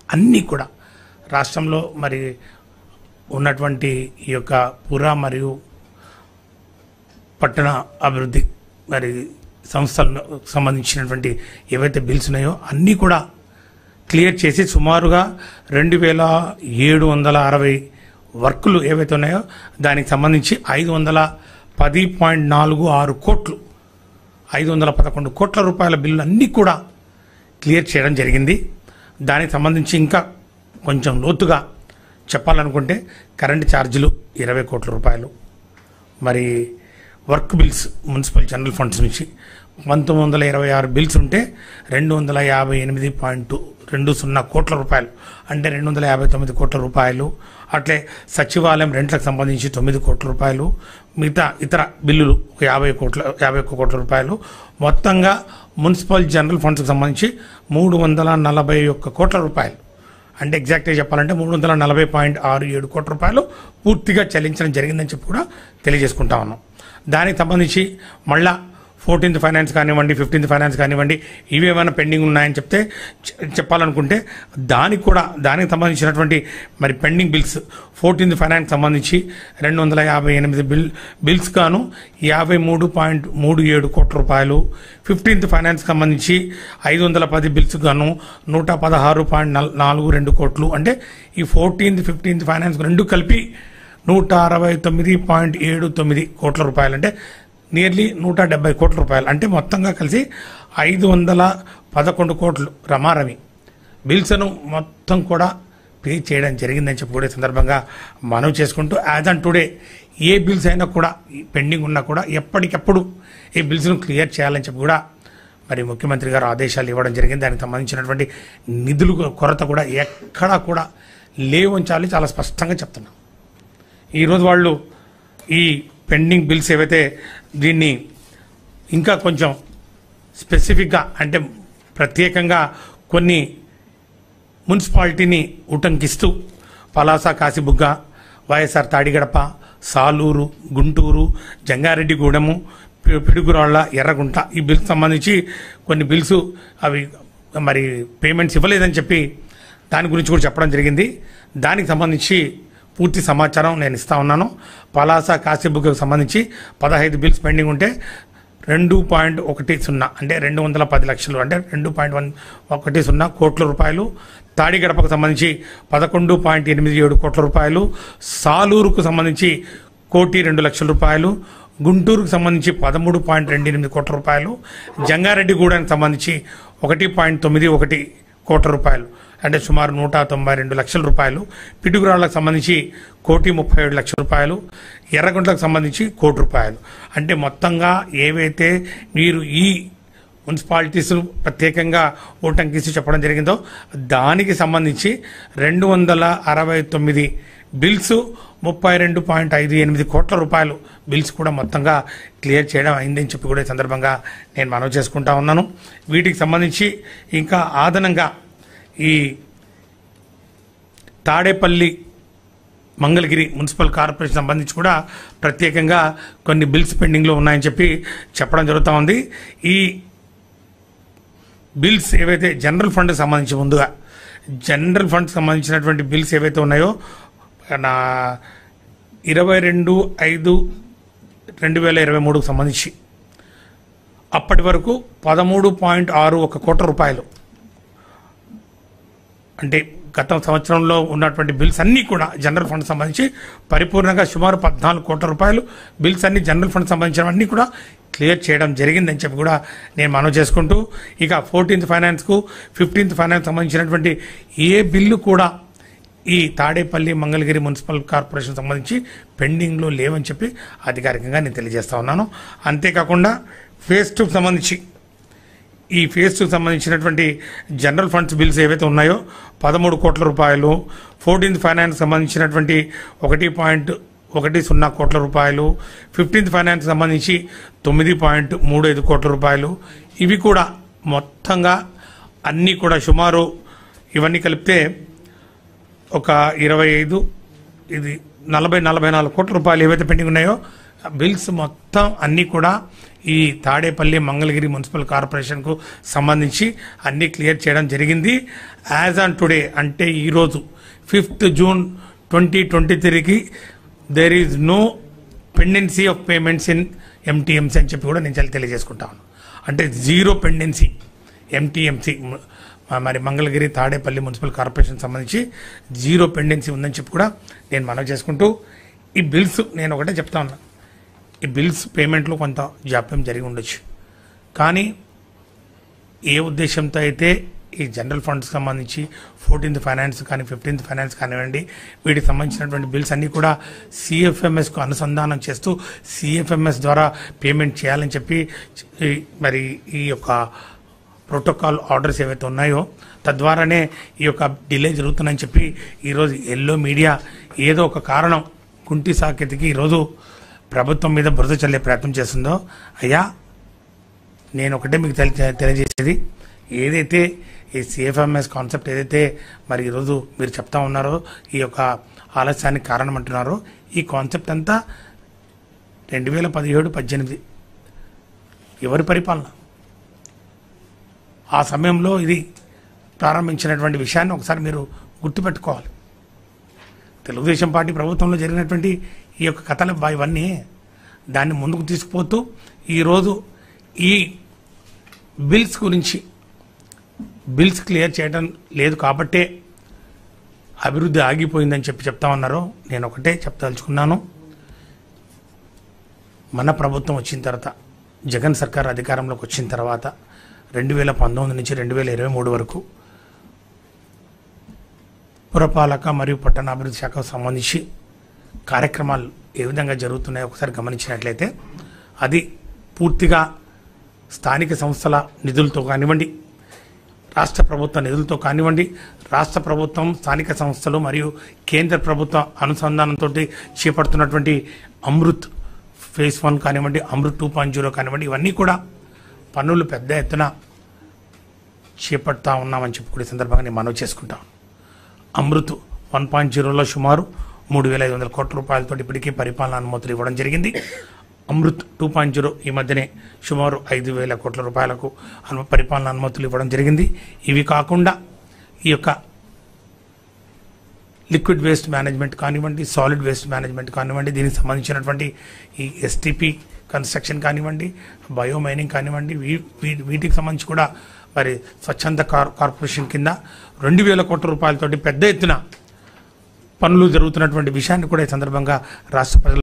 అన్నీ కూడా రాష్ట్రంలో మరి ఉన్నటువంటి ఈ యొక్క పుర మరియు పట్టణ అభివృద్ధి మరి సంస్థలకు సంబంధించినటువంటి ఏవైతే బిల్స్ ఉన్నాయో అన్నీ కూడా క్లియర్ చేసి సుమారుగా రెండు వేల ఏడు వందల అరవై వర్కులు ఏవైతే ఉన్నాయో దానికి సంబంధించి ఐదు వందల పది పాయింట్ నాలుగు ఆరు కోట్లు ఐదు వందల పదకొండు కోట్ల రూపాయల బిల్లు అన్నీ కూడా క్లియర్ చేయడం జరిగింది దానికి సంబంధించి ఇంకా కొంచెం లోతుగా చెప్పాలనుకుంటే కరెంటు ఛార్జీలు ఇరవై కోట్ల రూపాయలు మరి work bills municipal general funds నుంచి పంతొమ్మిది వందల ఇరవై ఆరు బిల్స్ ఉంటే రెండు వందల యాభై ఎనిమిది పాయింట్ రెండు సున్నా కోట్ల రూపాయలు అంటే రెండు వందల యాభై తొమ్మిది కోట్ల రూపాయలు అట్లే సచివాలయం రెంట్లకు సంబంధించి తొమ్మిది కోట్ల రూపాయలు మిగతా ఇతర బిల్లులు ఒక యాభై కోట్ల యాభై ఒక్క కోట్ల రూపాయలు మొత్తంగా మున్సిపల్ జనరల్ ఫండ్స్కి సంబంధించి మూడు వందల నలభై ఒక్క కోట్ల రూపాయలు అంటే ఎగ్జాక్ట్గా చెప్పాలంటే మూడు వందల నలభై పాయింట్ ఆరు ఏడు కోట్ల రూపాయలు పూర్తిగా చెల్లించడం జరిగిందని చెప్పి కూడా తెలియజేసుకుంటా ఉన్నాం దానికి సంబంధించి మళ్ళా ఫోర్టీన్త్ ఫైనాన్స్ కానివ్వండి ఫిఫ్టీన్త్ ఫైనాన్స్ కానివ్వండి ఇవి ఏమైనా పెండింగ్ ఉన్నాయని చెప్తే చె- చెప్పాలనుకుంటే దానికి కూడా దానికి సంబంధించినటువంటి మరి పెండింగ్ బిల్స్ ఫోర్టీన్త్ ఫైనాన్స్ సంబంధించి రెండు వందల యాభై ఎనిమిది బిల్ బిల్స్ గాను యాభై మూడు పాయింట్ మూడు ఏడు కోట్ల రూపాయలు ఫిఫ్టీన్త్ ఫైనాన్స్ సంబంధించి ఐదు వందల పది బిల్స్ గాను నూట పదహారు పాయింట్ నల్- నాలుగు రెండు కోట్లు అంటే ఈ ఫోర్టీన్త్ ఫిఫ్టీన్త్ ఫైనాన్స్ రెండు కలిపి నూట అరవై తొమ్మిది పాయింట్ ఏడు తొమ్మిది కోట్ల రూపాయలు అంటే నియర్లీ నూట డెబ్బై కోట్ల రూపాయలు అంటే మొత్తంగా కలిసి ఐదు వందల పదకొండు కోట్లు రమారమి బిల్స్ను మొత్తం కూడా పే చేయడం జరిగిందని చెప్పి కూడా ఈ సందర్భంగా మనవి చేసుకుంటూ యాజ్ ఆన్ టుడే ఏ బిల్స్ అయినా కూడా పెండింగ్ ఉన్నా కూడా ఎప్పటికప్పుడు ఈ బిల్స్ను క్లియర్ చేయాలని చెప్పి కూడా మరి ముఖ్యమంత్రి గారు ఆదేశాలు ఇవ్వడం జరిగింది దానికి సంబంధించినటువంటి నిధులు కొరత కూడా ఎక్కడా కూడా లేవుంచాలి చాలా స్పష్టంగా చెప్తున్నాం ఈరోజు వాళ్ళు ఈ పెండింగ్ బిల్స్ ఏవైతే దీన్ని ఇంకా కొంచెం స్పెసిఫిక్గా అంటే ప్రత్యేకంగా కొన్ని మున్సిపాలిటీని ఉటంకిస్తూ పలాస కాశీబుగ్గ వైఎస్ఆర్ తాడిగడప సాలూరు గుంటూరు జంగారెడ్డిగూడెము పి- పిడుగురాళ్ళ ఎర్రగుంట ఈ బిల్స్ సంబంధించి కొన్ని బిల్స్ అవి మరి పేమెంట్స్ ఇవ్వలేదని చెప్పి దాని గురించి కూడా చెప్పడం జరిగింది దానికి సంబంధించి పూర్తి సమాచారం నేను ఇస్తా ఉన్నాను పలాస కాశీబుగ్గకు సంబంధించి పదహైదు బిల్స్ పెండింగ్ ఉంటే రెండు పాయింట్ ఒకటి సున్నా అంటే రెండు వందల పది లక్షలు అంటే రెండు పాయింట్ వన్ ఒకటి సున్నా కోట్ల రూపాయలు తాడిగడపకు సంబంధించి పదకొండు పాయింట్ ఎనిమిది ఏడు కోట్ల రూపాయలు సాలూరుకు సంబంధించి కోటి రెండు లక్షల రూపాయలు గుంటూరుకు సంబంధించి పదమూడు పాయింట్ రెండు ఎనిమిది కోట్ల రూపాయలు జంగారెడ్డిగూడెనికి సంబంధించి ఒకటి పాయింట్ తొమ్మిది ఒకటి కోట్ల రూపాయలు అంటే సుమారు నూట తొంభై రెండు లక్షల రూపాయలు పిడుగురాళ్లకు సంబంధించి కోటి ముప్పై ఏడు లక్షల రూపాయలు ఎర్రగుంట్లకు సంబంధించి కోటి రూపాయలు అంటే మొత్తంగా ఏవైతే మీరు ఈ మున్సిపాలిటీస్ ప్రత్యేకంగా ఓటంకిసి చెప్పడం జరిగిందో దానికి సంబంధించి రెండు వందల అరవై తొమ్మిది బిల్స్ ముప్పై రెండు పాయింట్ ఐదు ఎనిమిది కోట్ల రూపాయలు బిల్స్ కూడా మొత్తంగా క్లియర్ చేయడం అయిందని చెప్పి కూడా ఈ సందర్భంగా నేను మనవి చేసుకుంటా ఉన్నాను వీటికి సంబంధించి ఇంకా ఆదనంగా ఈ తాడేపల్లి మంగళగిరి మున్సిపల్ కార్పొరేషన్ సంబంధించి కూడా ప్రత్యేకంగా కొన్ని బిల్స్ పెండింగ్లో ఉన్నాయని చెప్పి చెప్పడం జరుగుతూ ఉంది ఈ బిల్స్ ఏవైతే జనరల్ ఫండ్ సంబంధించి ముందుగా జనరల్ ఫండ్ సంబంధించినటువంటి బిల్స్ ఏవైతే ఉన్నాయో నా ఇరవై రెండు ఐదు రెండు వేల ఇరవై మూడుకు సంబంధించి అప్పటి వరకు పదమూడు పాయింట్ ఆరు ఒక కోట్ల రూపాయలు అంటే గత సంవత్సరంలో ఉన్నటువంటి బిల్స్ అన్నీ కూడా జనరల్ ఫండ్ సంబంధించి పరిపూర్ణంగా సుమారు పద్నాలుగు కోట్ల రూపాయలు బిల్స్ అన్ని జనరల్ ఫండ్ సంబంధించినవన్నీ కూడా క్లియర్ చేయడం జరిగిందని చెప్పి కూడా నేను మనవి చేసుకుంటూ ఇక ఫోర్టీన్త్ ఫైనాన్స్కు ఫిఫ్టీన్త్ ఫైనాన్స్ సంబంధించినటువంటి ఏ బిల్లు కూడా ఈ తాడేపల్లి మంగళగిరి మున్సిపల్ కార్పొరేషన్ సంబంధించి పెండింగ్లో లేవని చెప్పి అధికారికంగా నేను తెలియజేస్తా ఉన్నాను అంతేకాకుండా ఫేస్ టూకి సంబంధించి ఈ ఫేజ్ కు సంబంధించినటువంటి జనరల్ ఫండ్స్ బిల్స్ ఏవైతే ఉన్నాయో పదమూడు కోట్ల రూపాయలు ఫోర్టీన్త్ ఫైనాన్స్ సంబంధించినటువంటి ఒకటి పాయింట్ ఒకటి సున్నా కోట్ల రూపాయలు ఫిఫ్టీన్త్ ఫైనాన్స్ సంబంధించి తొమ్మిది పాయింట్ మూడు ఐదు కోట్ల రూపాయలు ఇవి కూడా మొత్తంగా అన్నీ కూడా సుమారు ఇవన్నీ కలిపితే ఒక ఇరవై ఐదు ఇది నలభై నలభై నాలుగు కోట్ల రూపాయలు ఏవైతే పెండింగ్ ఉన్నాయో ఆ బిల్స్ మొత్తం అన్నీ కూడా ఈ తాడేపల్లి మంగళగిరి మున్సిపల్ కార్పొరేషన్కు సంబంధించి అన్నీ క్లియర్ చేయడం జరిగింది యాజ్ ఆన్ టుడే అంటే ఈరోజు ఫిఫ్త్ జూన్ ట్వంటీ ట్వంటీ త్రీకి there is no pendency of payments in MTMC అని చెప్పి కూడా నేను చాలా తెలియజేసుకుంటాను అంటే జీరో పెండెన్సీ ఎంటీఎంసీ మరి మంగళగిరి తాడేపల్లి మున్సిపల్ కార్పొరేషన్ సంబంధించి జీరో పెండెన్సీ ఉందని చెప్పి కూడా నేను మనవి చేసుకుంటూ ఈ బిల్స్ నేను ఒకటే చెప్తా ఉన్నా ఈ బిల్స్ పేమెంట్లో కొంత జాప్యం జరిగి ఉండొచ్చు కానీ ఏ ఉద్దేశంతో అయితే ఈ జనరల్ ఫండ్స్ సంబంధించి ఫోర్టీన్త్ ఫైనాన్స్ కానీ ఫిఫ్టీన్త్ ఫైనాన్స్ కానివ్వండి వీటికి సంబంధించినటువంటి బిల్స్ అన్నీ కూడా సిఎఫ్ఎంఎస్కు అనుసంధానం చేస్తూ సిఎఫ్ఎంఎస్ ద్వారా పేమెంట్ చేయాలని చెప్పి ఈ మరి ఈ యొక్క ప్రోటోకాల్ ఆర్డర్స్ ఏవైతే ఉన్నాయో తద్వారానే ఈ యొక్క డిలే జరుగుతుందని చెప్పి ఈరోజు ఎల్లో మీడియా ఏదో ఒక కారణం కుంటి సాకెతికి ఈరోజు ప్రభుత్వం మీద బురద చల్లే ప్రయత్నం చేస్తుందో అయ్యా నేను ఒకటే మీకు తెలి తెలియజేసేది ఏదైతే ఈ సిఎఫ్ఎంఎస్ కాన్సెప్ట్ ఏదైతే మరి ఈరోజు మీరు చెప్తా ఉన్నారో ఈ యొక్క ఆలస్యానికి కారణం అంటున్నారో ఈ కాన్సెప్ట్ అంతా రెండు వేల పదిహేడు పద్దెనిమిది ఎవరి పరిపాలన ఆ సమయంలో ఇది ప్రారంభించినటువంటి విషయాన్ని ఒకసారి మీరు గుర్తుపెట్టుకోవాలి తెలుగుదేశం పార్టీ ప్రభుత్వంలో జరిగినటువంటి ఈ యొక్క కథలు బా ఇవన్నీ దాన్ని ముందుకు తీసుకుపోతూ ఈరోజు ఈ బిల్స్ గురించి బిల్స్ క్లియర్ చేయడం లేదు కాబట్టే అభివృద్ధి ఆగిపోయిందని చెప్పి చెప్తా ఉన్నారు నేను ఒకటే చెప్పదలుచుకున్నాను మన ప్రభుత్వం వచ్చిన తర్వాత జగన్ సర్కార్ అధికారంలోకి వచ్చిన తర్వాత రెండు వేల పంతొమ్మిది నుంచి రెండు వేల ఇరవై మూడు వరకు పురపాలక మరియు పట్టణాభివృద్ధి శాఖకు సంబంధించి కార్యక్రమాలు ఏ విధంగా జరుగుతున్నాయో ఒకసారి గమనించినట్లయితే అది పూర్తిగా స్థానిక సంస్థల నిధులతో కానివ్వండి రాష్ట్ర ప్రభుత్వ నిధులతో కానివ్వండి రాష్ట్ర ప్రభుత్వం స్థానిక సంస్థలు మరియు కేంద్ర ప్రభుత్వ అనుసంధానంతో చేపడుతున్నటువంటి అమృత్ ఫేజ్ వన్ కానివ్వండి అమృత్ టూ పాయింట్ జీరో కానివ్వండి ఇవన్నీ కూడా పన్నులు పెద్ద ఎత్తున చేపడతా ఉన్నామని చెప్పి కూడా ఈ సందర్భంగా నేను మనవి చేసుకుంటాను అమృత్ వన్ పాయింట్ జీరోలో సుమారు మూడు వేల ఐదు వందల కోట్ల రూపాయలతో ఇప్పటికీ పరిపాలన అనుమతులు ఇవ్వడం జరిగింది అమృత్ టూ పాయింట్ జీరో ఈ మధ్యనే సుమారు ఐదు వేల కోట్ల రూపాయలకు అను పరిపాలన అనుమతులు ఇవ్వడం జరిగింది ఇవి కాకుండా ఈ యొక్క లిక్విడ్ వేస్ట్ మేనేజ్మెంట్ కానివ్వండి సాలిడ్ వేస్ట్ మేనేజ్మెంట్ కానివ్వండి దీనికి సంబంధించినటువంటి ఈ ఎస్టీపీ కన్స్ట్రక్షన్ కానివ్వండి బయో మైనింగ్ కానివ్వండి వీ- వీ- వీటికి సంబంధించి కూడా మరి స్వచ్ఛంద కార్ కార్పొరేషన్ కింద రెండు వేల కోట్ల రూపాయలతోటి పెద్ద ఎత్తున పనులు జరుగుతున్నటువంటి విషయాన్ని కూడా ఈ సందర్భంగా రాష్ట్ర ప్రజలు